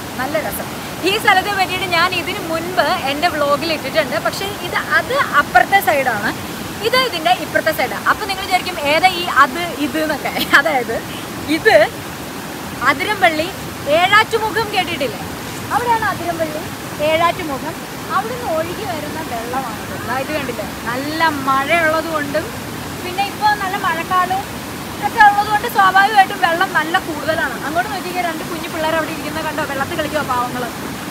നല്ല രസം ഈ സ്ഥലത്തെ പറ്റിയിട്ട് ഞാൻ ഇതിന് മുൻപ് എൻ്റെ വ്ളോഗിൽ ഇട്ടിട്ടുണ്ട് പക്ഷേ ഇത് അത് അപ്പുറത്തെ സൈഡാണ് ഇത് ഇതിൻ്റെ ഇപ്പുറത്തെ സൈഡാണ് അപ്പോൾ നിങ്ങൾ വിചാരിക്കും ഏതാ ഈ അത് ഇത് എന്നൊക്കെ അതായത് ഇത് അതിരമ്പള്ളി ഏഴാറ്റുമുഖം കേട്ടിട്ടില്ലേ അവിടെയാണ് അതിരമ്പള്ളി ഏഴാറ്റുമുഖം അവിടുന്ന് ഒഴുകി വരുന്ന വെള്ളമാണിത് ദാ ഇത് കണ്ടില്ലേ നല്ല മഴയുള്ളത് കൊണ്ടും പിന്നെ ഇപ്പോൾ നല്ല മഴക്കാലവും ഒക്കെ ഉള്ളത് കൊണ്ട് സ്വാഭാവികമായിട്ടും വെള്ളം നല്ല കൂടുതലാണ് അങ്ങോട്ട് നോക്കിയാൽ രണ്ട് കുഞ്ഞു പിള്ളേർ അവിടെ ഇരിക്കുന്നത് കണ്ടോ വെള്ളത്തിൽ കളിക്കുക പാവങ്ങൾ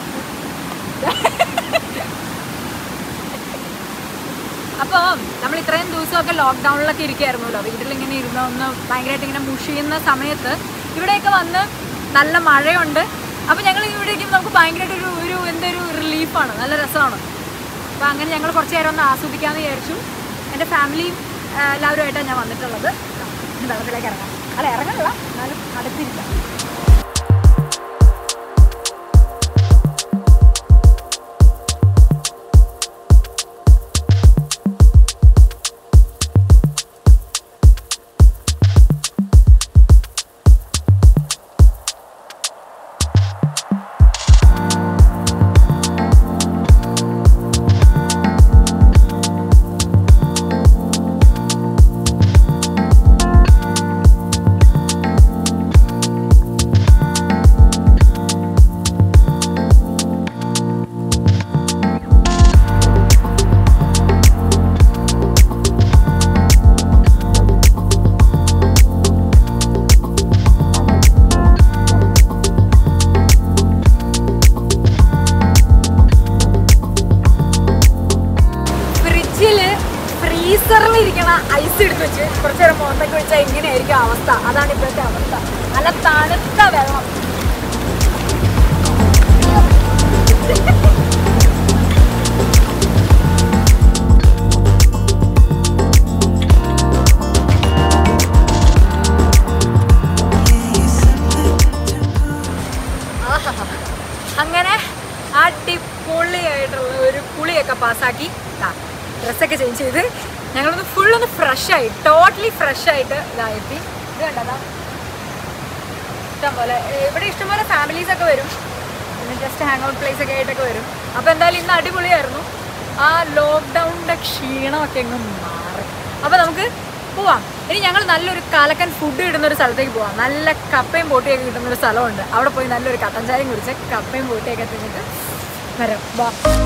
അപ്പോൾ നമ്മൾ ഇത്രയും ദിവസമൊക്കെ ലോക്ക്ഡൗണിലൊക്കെ ഇരിക്കുകയായിരുന്നല്ലോ വീട്ടിലിങ്ങനെ ഇരുന്ന് ഒന്ന് ഭയങ്കരമായിട്ട് ഇങ്ങനെ മുഷിയുന്ന സമയത്ത് ഇവിടെയൊക്കെ വന്ന് നല്ല മഴയുണ്ട് അപ്പോൾ ഞങ്ങൾ ഇവിടെ ഇരിക്കുമ്പോൾ നമുക്ക് ഭയങ്കരമായിട്ട് ഒരു ഒരു എന്തൊരു റിലീഫാണ് നല്ല രസമാണ് അപ്പോൾ അങ്ങനെ ഞങ്ങൾ കുറച്ച് നേരം ഒന്ന് ആസ്വദിക്കാമെന്ന് വിചാരിച്ചു എൻ്റെ ഫാമിലിയും ആ, എല്ലാവരുമായിട്ടാണ് ഞാൻ വന്നിട്ടുള്ളത് വെള്ളത്തിലേക്ക് ഇറങ്ങാം അല്ല ഇറങ്ങണില്ല എന്നാലും അടുത്തിരിക്കാം ഫ്രിഡ്ജിൽ ഫ്രീസറിൽ ഇരിക്കണ ഐസ് എടുത്ത് വെച്ച് കുറച്ച് നേരം മുഖത്തൊക്കെ വെച്ചാൽ എങ്ങനെയായിരിക്കും അവസ്ഥ അതാണ് ഇപ്പോഴത്തെ അവസ്ഥ നല്ല തണുത്ത വെള്ളം ആഹാ. അങ്ങനെ അടിപൊളിയായിട്ടുള്ള ഒരു കുളിയൊക്കെ പാസ്സാക്കി ഡ്രസ്സൊക്കെ ചേഞ്ച് ചെയ്ത് ഞങ്ങളൊന്ന് ഫുൾ ഒന്ന് ഫ്രഷ് ആയി ടോട്ടലി ഫ്രഷ് ആയിട്ട് ഇതായെത്തി ഇത് കണ്ടതാ ഇഷ്ടം പോലെ ഇവിടെ ഇഷ്ടംപോലെ ഫാമിലീസ് ഒക്കെ വരും പിന്നെ ജസ്റ്റ് ഹാങ് ഔട്ട് പ്ലേസ് ഒക്കെ ആയിട്ടൊക്കെ വരും അപ്പോൾ എന്തായാലും ഇന്ന് അടിപൊളിയായിരുന്നു ആ ലോക്ക്ഡൗണിൻ്റെ ക്ഷീണമൊക്കെ അങ്ങ് മാറി അപ്പോൾ നമുക്ക് പോവാം ഇനി ഞങ്ങൾ നല്ലൊരു കലക്കൻ ഫുഡ് കിട്ടുന്ന ഒരു സ്ഥലത്തേക്ക് പോവാം നല്ല കപ്പയും പൊട്ടിയൊക്കെ കിട്ടുന്ന ഒരു സ്ഥലമുണ്ട് അവിടെ പോയി നല്ലൊരു കട്ടൻ ചായയും കുടിച്ച് കപ്പയും പൊട്ടിയൊക്കെ തിന്നിട്ട് വരാം വാ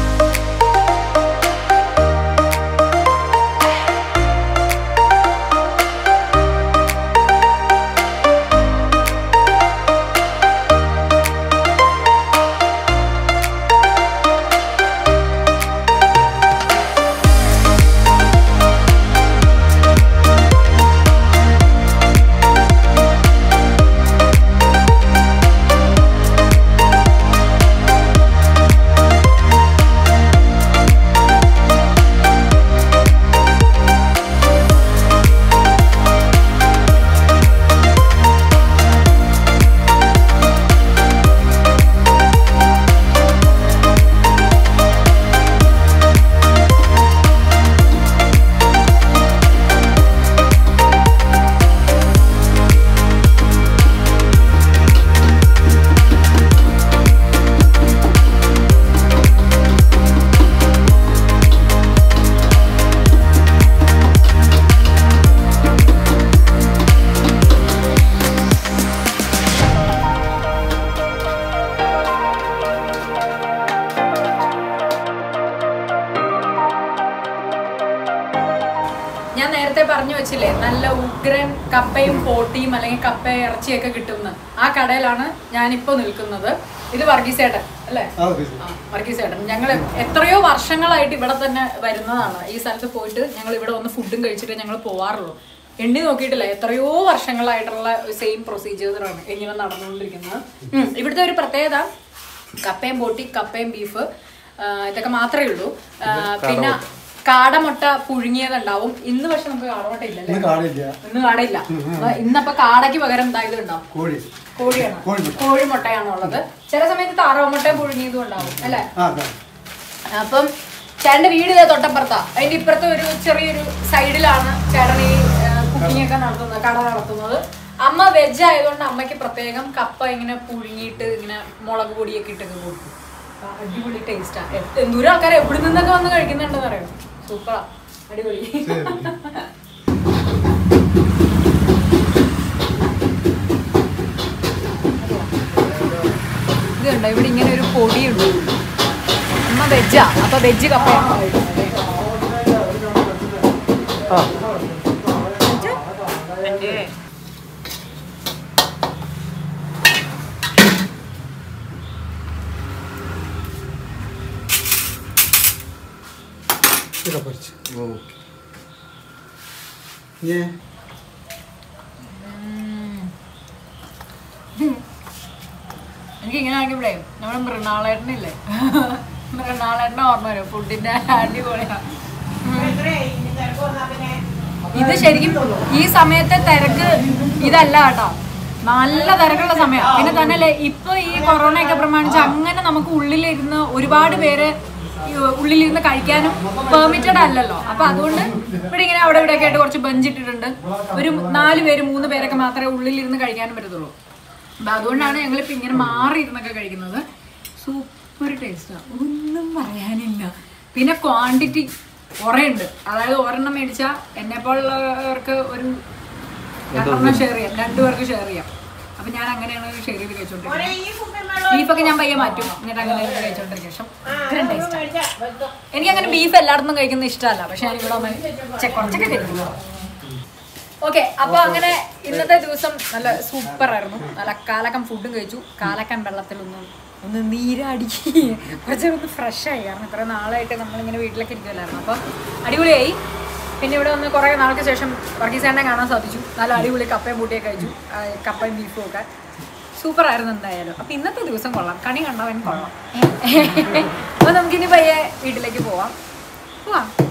ഞാൻ നേരത്തെ പറഞ്ഞു വെച്ചില്ലേ നല്ല ഉഗ്രൻ കപ്പയും പോട്ടിയും അല്ലെങ്കിൽ കപ്പ ഇറച്ചിയൊക്കെ കിട്ടുന്ന ആ കടയിലാണ് ഞാനിപ്പോ നിൽക്കുന്നത് ഇത് വർഗീസേട്ടൻ അല്ലേ ആ, വർഗീസേട്ടൻ ഞങ്ങൾ എത്രയോ വർഷങ്ങളായിട്ട് ഇവിടെ തന്നെ വരുന്നതാണ് ഈ സ്ഥലത്ത് പോയിട്ട് ഞങ്ങൾ ഇവിടെ വന്ന് ഫുഡും കഴിച്ചിട്ട് ഞങ്ങൾ പോവാറുള്ളൂ എണ്ണി നോക്കിയിട്ടില്ല എത്രയോ വർഷങ്ങളായിട്ടുള്ള സെയിം പ്രൊസീജിയേഴ്സാണ് ഇങ്ങനെ നടന്നുകൊണ്ടിരിക്കുന്നത് ഉം, ഇവിടുത്തെ ഒരു പ്രത്യേകത കപ്പയും പോട്ടി കപ്പയും ബീഫ് ഇതൊക്കെ മാത്രമേ ഉള്ളൂ ആ, പിന്നെ കാടമുട്ട പുഴുങ്ങിയതുണ്ടാവും ഇന്ന് പക്ഷെ നമുക്ക് കാടമുട്ട ഇല്ലല്ലേ ഇന്ന് കാടില്ല ഇന്ന് കാടയില്ല അപ്പൊ ഇന്നപ്പൊ കാടയ്ക്ക് പകരം എന്താ ഇത് ഉണ്ടാവും കോഴി കോഴിയാണ് കോഴിമുട്ട. കോഴിമുട്ടയാണ് ഉള്ളത് ചില സമയത്ത് താറാവ് മുട്ടയും പുഴുങ്ങിയതും ഉണ്ടാവും അല്ലേ ആ അതെ അപ്പം ചേട്ടന്റെ വീട് ഇതേ തൊട്ടപ്പുറത്താ അതിന്റെ ഇപ്പുറത്തെ ഒരു ചെറിയൊരു സൈഡിലാണ് ചേട്ടൻ ഈ കുക്കിംഗ് ഒക്കെ നടത്തുന്നത് കട നടത്തുന്നത് അമ്മ വെജ് ആയതുകൊണ്ട് അമ്മയ്ക്ക് പ്രത്യേകം കപ്പ ഇങ്ങനെ പുഴുങ്ങിയിട്ട് ഇങ്ങനെ മുളക് പൊടിയൊക്കെ ഇട്ടൊക്കെ കൊടുക്കും അപ്പൊ അടിപൊളി ടേസ്റ്റാ എന്തോരം ആൾക്കാർ എവിടെ നിന്നൊക്കെ വന്ന് കഴിക്കുന്നുണ്ടെന്ന് അറിയാം സൂപ്പറാ അടിപൊളി ഇത് കണ്ടോ ഇവിടെ ഇങ്ങനെ ഒരു പൊടിയുണ്ട് അമ്മ വെജാ അപ്പൊ വെജ് കപ്പയാണ് കഴിക്കുന്നത് ആ ഇതാ പൊരിച്ച് ഓക്കെ ഏ എനിക്ക് ഇങ്ങനെ ആക്കിയപ്പോഴേ നമ്മുടെ മൃണാളേട്ടനില്ലേ മൃണാളേട്ടനെ ഓർമ്മ വരും ഫുഡിന്റെ അടിപൊളിയാ ഇത് ശരിക്കും ഈ സമയത്തെ തിരക്ക് ഇതല്ല കേട്ടോ നല്ല തിരക്കുള്ള സമയം പിന്നെ തന്നെയല്ലേ ഇപ്പൊ ഈ കൊറോണ ഒക്കെ പ്രമാണിച്ച് അങ്ങനെ നമുക്ക് ഉള്ളിലിരുന്ന് ഒരുപാട് പേര് ഈ ഉള്ളിലിരുന്ന് കഴിക്കാനും പെർമിറ്റഡ് അല്ലല്ലോ അപ്പൊ അതുകൊണ്ട് ഇവിടെ ഇങ്ങനെ അവിടെ ഇവിടെ ഒക്കെ ആയിട്ട് കുറച്ച് ബെഞ്ച് ഇട്ടിട്ടുണ്ട് ഒരു നാല് പേര് മൂന്ന് പേരൊക്കെ മാത്രമേ ഉള്ളിലിരുന്ന് കഴിക്കാനും പറ്റത്തുള്ളൂ അപ്പൊ അതുകൊണ്ടാണ് ഞങ്ങൾ ഇപ്പൊ ഇങ്ങനെ മാറി ഇരുന്നൊക്കെ കഴിക്കുന്നത് സൂപ്പർ ടേസ്റ്റാ ഒന്നും പറയാനില്ല പിന്നെ ക്വാണ്ടിറ്റി കുറേ ഉണ്ട് അതായത് ഒരെണ്ണം മേടിച്ചാൽ എന്നെ പോലുള്ളവർക്ക് ഒരു രണ്ടെണ്ണം ഷെയർ ചെയ്യാം രണ്ടു പേർക്ക് ഷെയർ ചെയ്യാം അപ്പൊ ഞാൻ അങ്ങനെയാണ് ഷെയർ ചെയ്ത് കഴിച്ചോണ്ടിരിക്കുന്നത് ബീഫൊക്കെ ഞാൻ പയ്യെ മാറ്റും എന്നിട്ട് അങ്ങനെ ഇരുന്ന് കഴിച്ചോണ്ടിരിക്കും പക്ഷെ ഇത്രയും ടേസ്റ്റ് എനിക്ക് അങ്ങനെ ബീഫ് എല്ലായിടത്തും കഴിക്കുന്നത് ഇഷ്ടമല്ല പക്ഷെ ഞാൻ ഇവിടെ വന്ന് ചെ- കുറച്ചൊക്കെ കഴിക്കുന്നു ഓക്കെ അപ്പൊ അങ്ങനെ ഇന്നത്തെ ദിവസം നല്ല സൂപ്പർ ആയിരുന്നു നല്ല കാലക്കം ഫുഡും കഴിച്ചു കാലക്കം വെള്ളത്തിലൊന്നും ഒന്ന് നീരാടി കുറച്ചൊന്ന് ഫ്രഷ് ആയി കാരണം ഇത്ര നാളായിട്ട് നമ്മളിങ്ങനെ വീട്ടിലൊക്കെ ഇരിക്കുമല്ലായിരുന്നു അപ്പം അടിപൊളിയായി പിന്നെ ഇവിടെ വന്ന് കുറേ നാൾക്ക് ശേഷം വർഗീസേണ്ണെ കാണാൻ സാധിച്ചു നല്ല അടിപൊളി കപ്പയും പൂട്ടിയൊക്കെ കഴിച്ചു ആ, കപ്പയും ബീഫും ഒക്കെ സൂപ്പർ ആയിരുന്നു എന്തായാലും അപ്പൊ ഇന്നത്തെ ദിവസം കൊള്ളാം കണി കണ്ടവൻ കൊള്ളാം അപ്പൊ നമുക്കിനി പയ്യെ വീട്ടിലേക്ക് പോവാം പോവാം